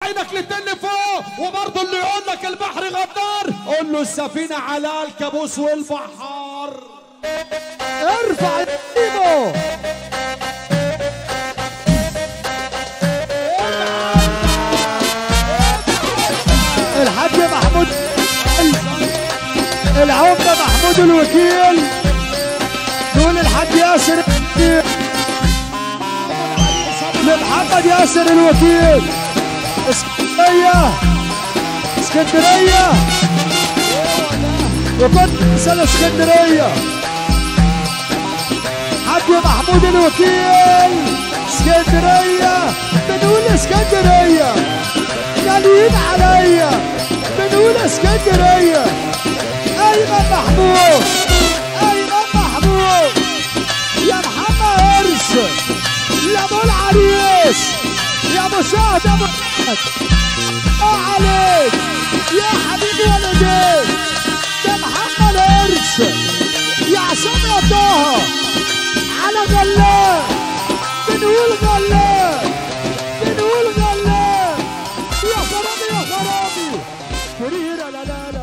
عينك للتل فوق وبرضه اللي يقول لك البحر غدار قول له السفينة على الكابوس والبحار ارفع ايده الحاج محمود العمدة محمود الوكيل دول الحاج ياسر لمحمد ياسر الوكيل اسكندرية اسكندرية وكنت سنة اسكندرية حاج محمود الوكيل اسكندرية بنقول اسكندرية غاليين عليا بنقول اسكندرية ايمن محمود ايمن محمود يا محمد هرس يا ابو العريس يا ابو شهد ابو اه عليك يا حبيبي ولدين يا محمد هرس يا عصام يا طه على غلاب بنقول غلاب بنقول غلاب يا خرابي يا خرابي فريرة لا لا لا